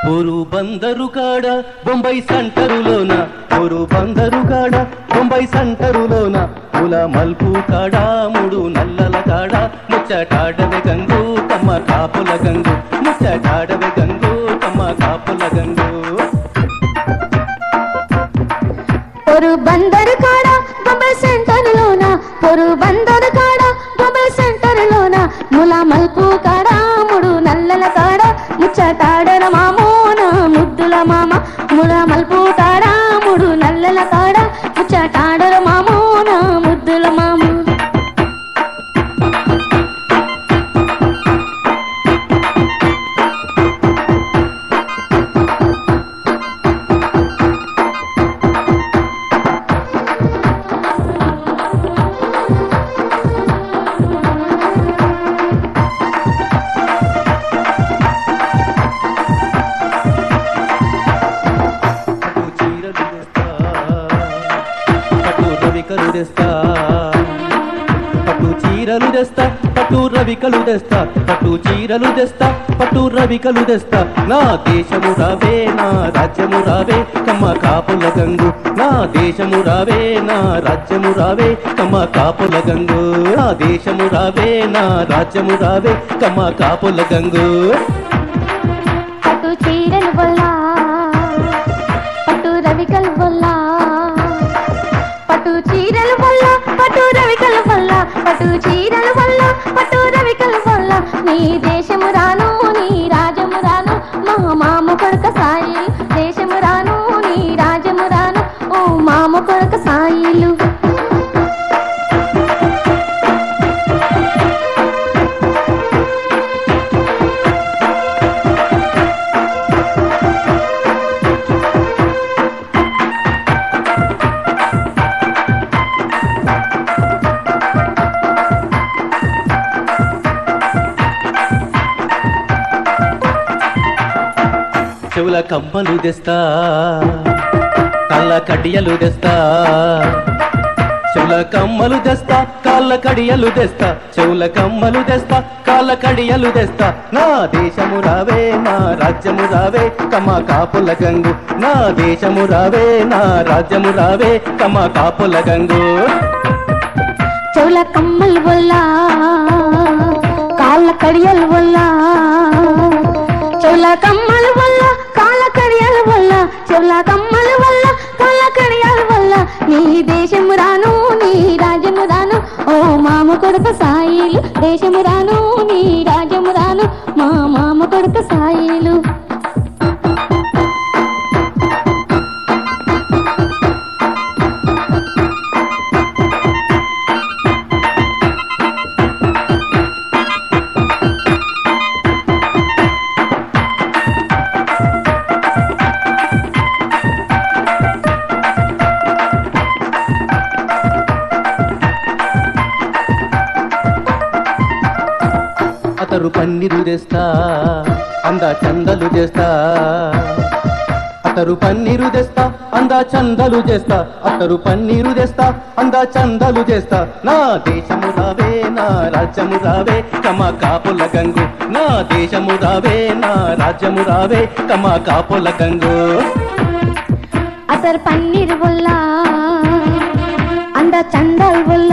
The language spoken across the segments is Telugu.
పొరు బందరు కాడ బొంబాయి సంటరులోన పొరు బందరు కాడ బొంబాయి సంటరులోన పుల మల్పు కాడ మూడు నల్లల కాడ ముచ్చటాడవే గంగు తమ్మ కాపుల గంగు ముచ్చటాడవే గంగు తమ్మ కాపుల గంగు పొరు బందరు కాడ బొంబాయి సెంటర్ లోన పొరు బందరు కాడ బొంబాయి సెంటర్ లోన ముల మల్పు కాడ ముడు నల్లల కాడ ముచ్చటాడన మామోన ముద్దుల మామ ముల మల్పు కాడ ముడు నల్లల కాడ ముచ్చటాడర మామోన ముద్దుల మామ పట్టు చీరలు తెస్తా పట్టు రవికలు తెస్తా పట్టు చీరలు తెస్తా పట్టు రవికలు తెస్తా పట్టు చీరలు తెస్తా పట్టు రవికలు తెస్తా నా దేశము రావే నా రాజ్యము రావే కమ్మ కాపుల గంగు నా దేశము రావే నా రాజ్యము రావే కమ్మ కాపుల గంగు నా దేశము రావే నా రాజ్యము రావే కమ్మ కాపుల గంగు పట్టు చీరలు వల్ల పట్టు రవికలు వల్ల పట్టు చీరల వల్ల పట్టు రవికల వల్ల పట్టు చీరల వల్ల పట్టు రవికల వల్ల నీ దేశము రాను నీ రాజము రాను మా మామ కొడుక సాయి దేశము రాను నీ రాజము రాను ఓ మామ కొడుక సాయిలు చెవుల కమ్మలు తెస్తా కళ్ళ కడియలు తెస్తా చెవుల కమ్మలు తెస్తా కాళ్ళ కడియలు తెస్తా చెవుల కమ్మలు తెస్తా కాళ్ళ కడియలు తెస్తా నా దేశము రావే నా రాజ్యము రావే కమ కాపుల గంగు నా దేశము రావే నా రాజ్యము రావే కమ కాపుల గంగు చెవుల కమ్మల వల్ల కాళ్ళ కడియల వల్ల చెవుల కమ్మల వల్ల కాళ్ళ కడియల వల్ల చెవుల కమ్మల వల్ల కాళ్ళ కడియల వల్ల నీ దేశము రాను నీ రాజ్యము రాను ఓ మామ కొడుక సాయిలు దేశము రాను నీ రాజ్యము రాను మా మామ కొడుక సాయిలు అతరు పన్నీరు తెస్తా అందా చందలు చేస్తా అతరు పన్నీరు తెస్తా అందా చందలు చేస్తా అతరు పన్నీరు తెస్తా అందా చందలు చేస్తా నా దేశము రావే నా రాజ్యము రావే కమ కాపుల గంగు నా దేశము రావే నా రాజ్యము రావే కమ కాపుల గంగు అతర్ పన్నీర్ వల్ల అంద చందల్ వల్ల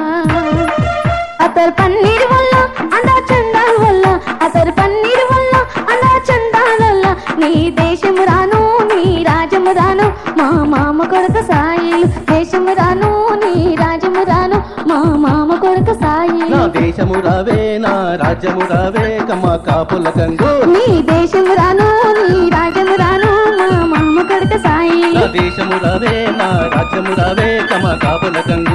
అతర్ పన్నీర్ వల్ల అంద చందాల్ వల్ల అతర్ పన్నీర్ వల్ల అంద చందాల్ వల్ల నీ దేశము రాను నీ రాజము రాను మా మామ కొడుకు సాయిలు దేశము రాను నీ రాజము రాను మా మామ కొడుకు సాయిలు నా దేశము రావే నా రాజ్యము రావే కమ కాపుల గంగు నీ దేశము రాను నీ రాజము రాను మా మామ కొడుకు సాయిలు నా దేశము రావే నా రాజ్యము రావే కమ కాపుల గంగు